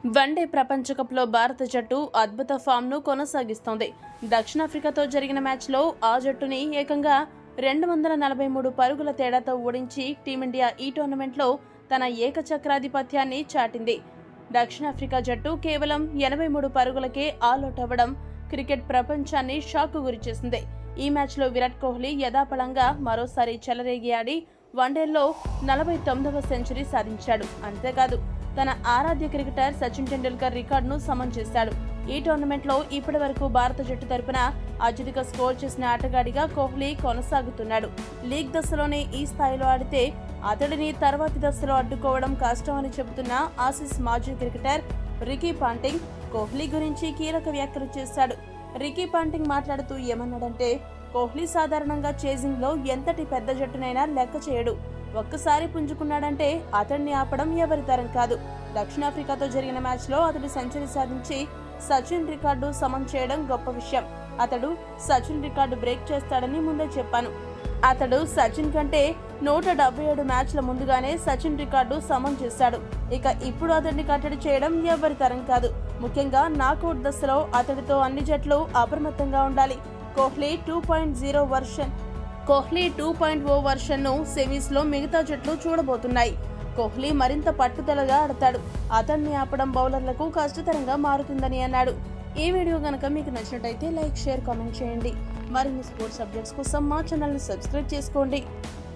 one day ప్రపంచ కప్లో భారత జట్టు అద్భుత ఫామ్ను కొనసాగిస్తోంది దక్షిణాఫ్రికాతో జరిగిన మ్యాచ్లో ఆ జట్టుని ఏకంగా రెండు వందల నలభై మూడు పరుగుల తేడాతో ఓడించి టీమిండియా ఈ టోర్నమెంట్లో తన ఏకచక్రాధిపత్యాన్ని చాటింది దక్షిణాఫ్రికా జట్టు కేవలం ఎనభై మూడు పరుగులకే ఆల్అౌట్ అవ్వడం క్రికెట్ ప్రపంచాన్ని షాక్ గురిచేసింది ఈ మ్యాచ్లో విరాట్ కోహ్లీ యథాపళంగా మరోసారి చెలరేగి ఆడి వన్డేల్లో నలభై తొమ్మిదవ సెంచరీ సాధించాడు అంతేకాదు తన ఆరాధ్య క్రికెటర్ సచిన్ టెండూల్కర్ రికార్డును సమన్ చేశాడు ఈ టోర్నమెంట్లో ఇప్పటి వరకు భారత జట్టు తరపున అత్యధిక స్కోర్ చేసిన ఆటగాడిగా కోహ్లీ కొనసాగుతున్నాడు లీగ్ దశలోనే ఈ స్థాయిలో ఆడితే అతడిని తర్వాతి దశలో అడ్డుకోవడం కష్టమని చెబుతున్న ఆసీస్ మాజీ క్రికెటర్ రికీ పాంటింగ్ కోహ్లీ గురించి కీలక వ్యాఖ్యలు చేశాడు రికీ పాంటింగ్ మాట్లాడుతూ ఏమన్నాడంటే కోహ్లీ సాధారణంగా చేజింగ్ లో ఎంతటి పెద్ద జట్టునైనా లెక్క చేయడు ఒక్కసారి పుంజుకున్నాడంటే అతన్ని ఆపడం ఎవరి తరం కాదు దక్షిణాఫ్రికాతో జరిగిన మ్యాచ్లో అతడు సెంచరీ సాధించి సచిన్ రికార్డు సమం చేయడం గొప్ప విషయం అతడు సచిన్ రికార్డు బ్రేక్ చేస్తాడని ముందే చెప్పాను అతడు సచిన్ కంటే నూట డెబ్బై ఏడు మ్యాచ్ల ముందుగానే సచిన్ రికార్డు సమం చేశాడు ఇక ఇప్పుడు అతడిని కట్టడి చేయడం ఎవరి తరం కాదు ముఖ్యంగా నాకౌట్ దశలో అతడితో అన్ని జట్లు అప్రమత్తంగా ఉండాలి Kohli two point zero version Kohli two point o వర్షన్ను సెమీస్లో మిగతా జట్లు చూడబోతున్నాయి కోహ్లీ మరింత పట్టుదలగా ఆడతాడు అతన్ని ఆపడం బౌలర్లకు కష్టతరంగా మారుతుందని అన్నాడు ఈ వీడియో కనుక మీకు నచ్చినట్టయితే లైక్ షేర్ కామెంట్ చేయండి మరిన్ని స్పోర్ట్స్ అప్డేట్స్ కోసం మా ఛానల్ని సబ్స్క్రైబ్ చేసుకోండి